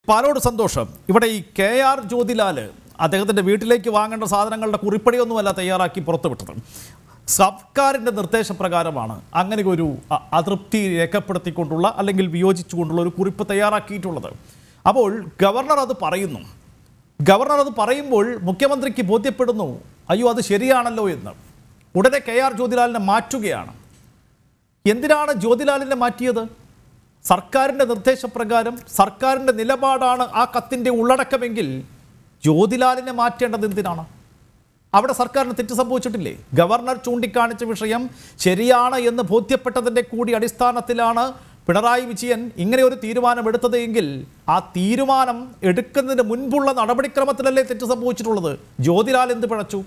പാലോട് സന്തോഷം ഇവിടെ ഈ കെ ആർ ജ്യോതിലാൽ അദ്ദേഹത്തിൻ്റെ വീട്ടിലേക്ക് വാങ്ങേണ്ട സാധനങ്ങളുടെ കുറിപ്പടിയൊന്നുമല്ല തയ്യാറാക്കി പുറത്തുവിട്ടത് സർക്കാരിൻ്റെ നിർദ്ദേശപ്രകാരമാണ് അങ്ങനെ ഒരു അ- അതൃപ്തി രേഖപ്പെടുത്തിക്കൊണ്ടുള്ള അല്ലെങ്കിൽ വിയോജിച്ചുകൊണ്ടുള്ള ഒരു കുറിപ്പ് തയ്യാറാക്കിയിട്ടുള്ളത് അപ്പോൾ ഗവർണർ അത് പറയുന്നു ഗവർണർ അത് പറയുമ്പോൾ മുഖ്യമന്ത്രിക്ക് ബോധ്യപ്പെടുന്നു അയ്യോ അത് ശരിയാണല്ലോ എന്ന് ഉടനെ കെ ആർ ജ്യോതിലാലിനെ മാറ്റുകയാണ് എന്തിനാണ് ജ്യോതിലാലിനെ മാറ്റിയത് സർക്കാരിൻ്റെ നിർദ്ദേശപ്രകാരം സർക്കാരിൻ്റെ നിലപാടാണ് ആ കത്തിൻ്റെ ഉള്ളടക്കമെങ്കിൽ ജ്യോതിലാലിനെ മാറ്റേണ്ടത് എന്തിനാണ് അവിടെ സർക്കാരിന് തെറ്റ് സംഭവിച്ചിട്ടില്ലേ ഗവർണർ ചൂണ്ടിക്കാണിച്ച വിഷയം ശരിയാണ് എന്ന് ബോധ്യപ്പെട്ടതിൻ്റെ കൂടി അടിസ്ഥാനത്തിലാണ് പിണറായി വിജയൻ ഇങ്ങനെ ഒരു തീരുമാനം എടുത്തത് എങ്കിൽ ആ തീരുമാനം എടുക്കുന്നതിന് മുൻപുള്ള നടപടിക്രമത്തിലല്ലേ തെറ്റ് സംഭവിച്ചിട്ടുള്ളത് ജ്യോതിലാൽ എന്ത് പിഴച്ചു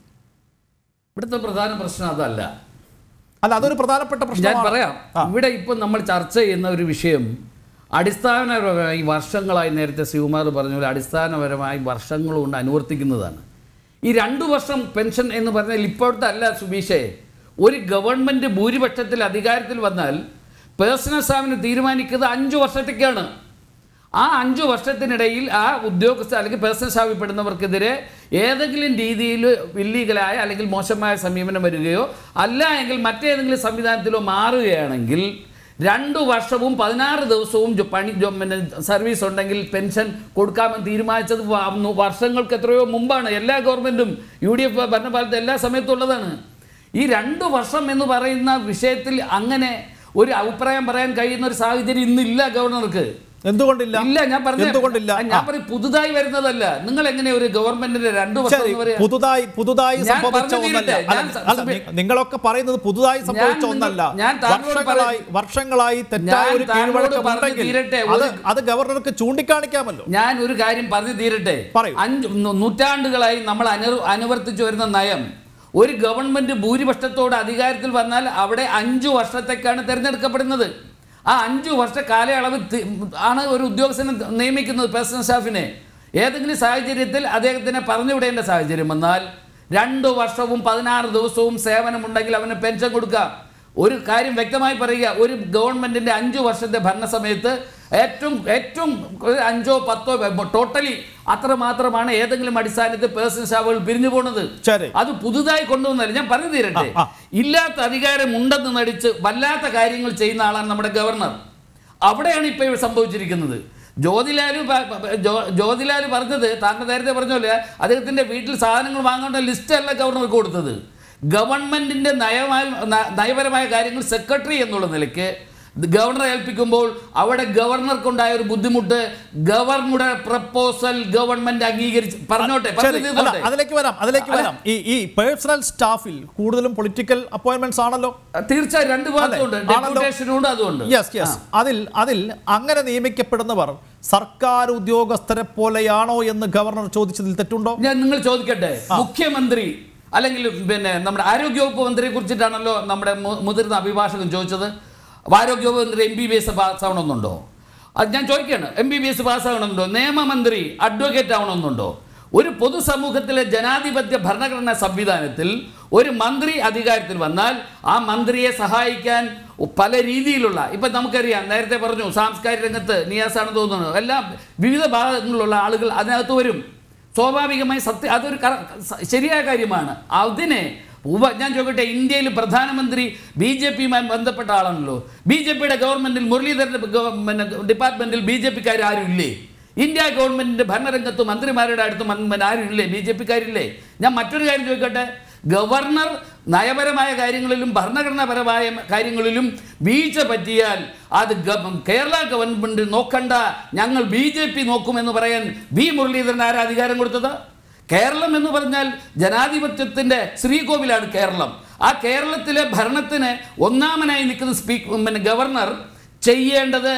ഇവിടുത്തെ പ്രധാന പ്രശ്നം അതല്ല അല്ല അതൊരു പ്രധാനപ്പെട്ട ഞാൻ പ്രശ്നമാണ് പറയാം ഇവിടെ ഇപ്പം നമ്മൾ ചർച്ച ചെയ്യുന്ന ഒരു വിഷയം അടിസ്ഥാനപരമായി വർഷങ്ങളായി നേരത്തെ ശിവകുമാർ പറഞ്ഞ പോലെ അടിസ്ഥാനപരമായി വർഷങ്ങൾ കൊണ്ട് അനുവർത്തിക്കുന്നതാണ് ഈ രണ്ടു വർഷം പെൻഷൻ എന്ന് പറഞ്ഞാൽ ഇപ്പോഴത്തെ അല്ല സുബീഷേ ഒരു ഗവൺമെൻറ് ഭൂരിപക്ഷത്തിൽ അധികാരത്തിൽ വന്നാൽ പേഴ്സണൽ സ്റ്റാഫിന് തീരുമാനിക്കുന്നത് അഞ്ച് വർഷത്തേക്കാണ് ആ അഞ്ചു വർഷത്തിനിടയിൽ ആ ഉദ്യോഗസ്ഥ അല്ലെങ്കിൽ പേഴ്സണൽ സ്റ്റാഫിൽപ്പെടുന്നവർക്കെതിരെ ഏതെങ്കിലും രീതിയിൽ ഇല്ലീഗലായ അല്ലെങ്കിൽ മോശമായ സമീപനം വരികയോ അല്ല എങ്കിൽ മറ്റേതെങ്കിലും സംവിധാനത്തിലോ മാറുകയാണെങ്കിൽ രണ്ടു വർഷവും പതിനാറ് ദിവസവും ജോ- പണി ജോ- പിന്നെ സർവീസ് ഉണ്ടെങ്കിൽ പെൻഷൻ കൊടുക്കാമെന്ന് തീരുമാനിച്ചത് വ- വർഷങ്ങൾക്ക് എത്രയോ മുമ്പാണ് എല്ലാ ഗവൺമെൻറ്റും യു ഡി എഫ് ഭരണകാലത്ത് എല്ലാ സമയത്തും ഉള്ളതാണ് ഈ രണ്ടു വർഷം എന്ന് പറയുന്ന വിഷയത്തിൽ അങ്ങനെ ഒരു അഭിപ്രായം പറയാൻ കഴിയുന്ന ഒരു സാഹചര്യം ഇന്നില്ല ഗവർണർക്ക് എന്തുകൊണ്ടില്ല ഇല്ല ഞാൻ പറഞ്ഞ എന്തുകൊണ്ടില്ല ഞാൻ പറയും പുതുതായി വരുന്നതല്ല നിങ്ങൾ എങ്ങനെ ഒരു ഗവൺമെന്റിന്റെ രണ്ടു വർഷം ശരി എന്ന് പറയാ? പുതുതായി പുതുതായി ഞാൻ സംഭവിച്ച പറഞ്ഞു ഒന്നല്ല തീരട്ടെ. അല്ല, ഞാൻ സ- അല്ല, നി- നിങ്ങളൊക്കെ പറയുന്നത് പുതുതായി സംഭവിച്ച നിങ്ങൾ- ഒന്നല്ല ഞാൻ താങ്കളോട് വർഷങ്ങളായി വർഷങ്ങളായി തെറ്റായ ഞാൻ ഒരു താങ്കളോട് കീഴ്വഴക്കമുണ്ടെങ്കിൽ പറഞ്ഞു തീരട്ടെ. അത് ഒരു- അത് ഗവർണർക്ക് ചൂണ്ടിക്കാണിക്കാമല്ലോ ഞാൻ ഒരു കാര്യം പറഞ്ഞു തീരട്ടെ പറയൂ. അഞ്ച് നൂ- നൂറ്റാണ്ടുകളായി നമ്മൾ അനു അനുവർത്തിച്ചു വരുന്ന നയം ഒരു ഗവൺമെന്റ് ഭൂരിപക്ഷത്തോട് അധികാരത്തിൽ വന്നാൽ അവിടെ അഞ്ചു വർഷത്തേക്കാണ് തിരഞ്ഞെടുക്കപ്പെടുന്നത് ആ അഞ്ചു വർഷ കാലയളവ് തി- ആണ് ഒരു ഉദ്യോഗസ്ഥനെ നിയമിക്കുന്നത് പേഴ്സണൽ സ്റ്റാഫിനെ ഏതെങ്കിലും സാഹചര്യത്തിൽ അദ്ദേഹത്തിനെ പറഞ്ഞു വിടേണ്ട സാഹചര്യം വന്നാൽ രണ്ടു വർഷവും പതിനാറ് ദിവസവും സേവനമുണ്ടെങ്കിൽ അവന് പെൻഷൻ കൊടുക്കാം ഒരു കാര്യം വ്യക്തമായി പറയുക ഒരു ഗവൺമെന്റിന്റെ അഞ്ചു വർഷത്തെ ഭരണസമയത്ത് ഏറ്റവും ഏറ്റവും ഒരു അഞ്ചോ പത്തോ ടോട്ടലി അത്ര മാത്രമാണ് ഏതെങ്കിലും അടിസ്ഥാനത്തിൽ പേഴ്സണൽ സ്റ്റാഫുകൾ പിരിഞ്ഞു പോകുന്നത് ശരി. അത് പുതുതായി കൊണ്ടുവന്നല്ല ഞാൻ പറഞ്ഞു തീരട്ടെ ആ, ആ. ഇല്ലാത്ത അധികാരം ഉണ്ടെന്ന് നടിച്ച് വല്ലാത്ത കാര്യങ്ങൾ ചെയ്യുന്ന ആളാണ് നമ്മുടെ ഗവർണർ അവിടെയാണ് ഇപ്പോൾ ഇവിടെ സംഭവിച്ചിരിക്കുന്നത് ജ്യോതിലാല് പ- പ- ജോ- ജ്യോതിലാല് പറഞ്ഞത് താങ്കൾ നേരത്തെ പറഞ്ഞ പോലെ അദ്ദേഹത്തിന്റെ വീട്ടിൽ സാധനങ്ങൾ വാങ്ങേണ്ട ലിസ്റ്റ് അല്ല ഗവർണർക്ക് കൊടുത്തത് ഗവൺമെന്റിന്റെ നയമായ ന- നയപരമായ കാര്യങ്ങൾ സെക്രട്ടറി എന്നുള്ള നിലയ്ക്ക് ഗവർണറെ ഏൽപ്പിക്കുമ്പോൾ അവിടെ ഗവർണർക്കുണ്ടായ ഒരു ബുദ്ധിമുട്ട് ഗവർണറുടെ പ്രപ്പോസൽ ഗവൺമെന്റ് അംഗീകരിച്ച് പറഞ്ഞോട്ടെ ശരി പറഞ്ഞു അല്ല തീർന്നോട്ടെ. അതിലേക്ക് വരാം അതിലേക്ക് വരാം ഈ ഈ പേഴ്സണൽ സ്റ്റാഫിൽ കൂടുതലും പൊളിറ്റിക്കൽ അപ്പോയിന്റ്മെന്റ്സ് ആണല്ലോ തീർച്ചയായും രണ്ട് ഭാഗത്തുണ്ട് അല്ലേ? ആണല്ലോ. ഡെപ്യൂട്ടേഷനുണ്ട് അതുകൊണ്ട് യെസ് യെസ് അതിൽ അതിൽ അങ്ങനെ നിയമിക്കപ്പെടുന്നവർ സർക്കാർ ഉദ്യോഗസ്ഥരെ പോലെയാണോ എന്ന് ഗവർണർ ചോദിച്ചതിൽ തെറ്റുണ്ടോ ഞാൻ നിങ്ങൾ ചോദിക്കട്ടെ മുഖ്യമന്ത്രി അല്ലെങ്കിൽ പിന്നെ നമ്മുടെ ആരോഗ്യവകുപ്പ് മന്ത്രിയെ കുറിച്ചിട്ടാണല്ലോ നമ്മുടെ മു- മുതിർന്ന അഭിഭാഷകൻ ചോദിച്ചത് ആരോഗ്യവകുപ്പ് മന്ത്രി എം ബി ബി എസ് പാസ്സാവണമെന്നുണ്ടോ അത് ഞാൻ ചോദിക്കുകയാണ് എം ബി ബി എസ് പാസ്സാവണമെന്നുണ്ടോ നിയമമന്ത്രി അഡ്വക്കേറ്റ് ആവണമെന്നുണ്ടോ ഒരു പൊതുസമൂഹത്തിലെ ജനാധിപത്യ ഭരണഘടനാ സംവിധാനത്തിൽ ഒരു മന്ത്രി അധികാരത്തിൽ വന്നാൽ ആ മന്ത്രിയെ സഹായിക്കാൻ പല രീതിയിലുള്ള ഇപ്പം നമുക്കറിയാം നേരത്തെ പറഞ്ഞു സാംസ്കാരിക രംഗത്ത് നിയാസാണെന്ന് തോന്നുന്നു എല്ലാം വിവിധ ഭാഗങ്ങളിലുള്ള ആളുകൾ അതിനകത്ത് വരും സ്വാഭാവികമായി സത്യ അതൊരു കറ- സ- ശരിയായ കാര്യമാണ് അതിനെ ഉപ ഞാൻ ചോദിക്കട്ടെ ഇന്ത്യയിൽ പ്രധാനമന്ത്രി ബി ജെ പിയുമായി ബന്ധപ്പെട്ട ആളാണല്ലോ ബി ജെ പിയുടെ ഗവൺമെന്റിൽ മുരളീധരന്റെ ഗവ- പിന്നെ ഡിപ്പാർട്ട്മെന്റിൽ ബി ജെ പിക്കാർ ആരും ഇല്ലേ ഇന്ത്യ ഗവൺമെന്റിന്റെ ഭരണരംഗത്ത് മന്ത്രിമാരുടെ അടുത്ത് മൻ- ആരും ഇല്ലേ ബി ജെ പിക്കാരില്ലേ ഞാൻ മറ്റൊരു കാര്യം ചോദിക്കട്ടെ ഗവർണർ നയപരമായ കാര്യങ്ങളിലും ഭരണഘടനാപരമായ കാര്യങ്ങളിലും വീഴ്ച പറ്റിയാൽ അത് ഗവ- കേരള ഗവൺമെന്റ് നോക്കണ്ട ഞങ്ങൾ ബി ജെ പി നോക്കുമെന്ന് പറയാൻ വി മുരളീധരൻ ആരാ അധികാരം കൊടുത്തത് കേരളം എന്ന് പറഞ്ഞാൽ ജനാധിപത്യത്തിന്റെ ശ്രീകോവിലാണ് കേരളം ആ കേരളത്തിലെ ഭരണത്തിന് ഒന്നാമനായി നിൽക്കുന്ന സ്പീക്കർ പിന്നെ ഗവർണർ ചെയ്യേണ്ടത്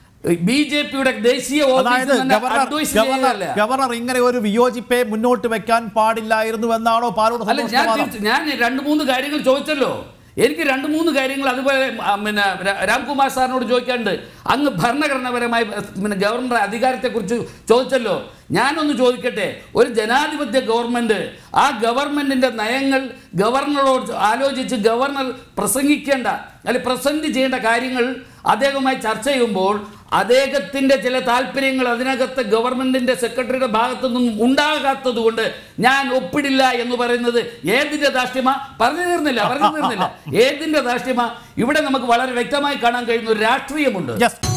ബി ജെ പിയുടെ ദേശീയ അതായത് ഓഫീസിൽ തന്നെ ഗവർണർ advice ഗവർണർ ചെയ്യുകയല്ല. ഗവർണർ ഇങ്ങനെ ഒരു വിയോജിപ്പെ മുന്നോട്ട് വെക്കാൻ പാടില്ലായിരുന്നു എന്നാണോ പാലോട് അല്ല സന്തോഷ് ഞാൻ വാദം? തീർച്ച- ഞാൻ രണ്ട് മൂന്ന് കാര്യങ്ങൾ ചോദിച്ചല്ലോ എനിക്ക് രണ്ട് മൂന്ന് കാര്യങ്ങൾ അതുപോലെ ആ, പിന്നെ രാ- രാംകുമാർ സാറിനോട് ചോദിക്കാണ്ട് അങ്ങ് ഭരണഘടനാപരമായി പിന്നെ ഗവർണറുടെ അധികാരത്തെക്കുറിച്ച് ചോദിച്ചല്ലോ ഞാനൊന്ന് ചോദിക്കട്ടെ ഒരു ജനാധിപത്യ ഗവൺമെന്റ് ആ ഗവൺമെന്റിന്റെ നയങ്ങൾ ഗവർണറോട് ആലോചിച്ച് ഗവർണർ പ്രസംഗിക്കേണ്ട അല്ലെങ്കിൽ പ്രസന്റ് ചെയ്യേണ്ട കാര്യങ്ങൾ അദ്ദേഹവുമായി ചർച്ച ചെയ്യുമ്പോൾ അദ്ദേഹത്തിന്റെ ചില താല്പര്യങ്ങൾ അതിനകത്ത് ഗവൺമെന്റിന്റെ സെക്രട്ടറിയുടെ ഭാഗത്തു നിന്നും ഉണ്ടാകാത്തത് കൊണ്ട് ഞാൻ ഒപ്പിടില്ല എന്ന് പറയുന്നത് ഏതിന്റെ ധാർഷ്ട്യമ പറഞ്ഞു തീർന്നില്ല പറഞ്ഞു തീർന്നില്ല ഏതിന്റെ ധാർഷ്ട്യമ ഇവിടെ നമുക്ക് വളരെ വ്യക്തമായി കാണാൻ കഴിയുന്ന ഒരു രാഷ്ട്രീയമുണ്ട് യെസ്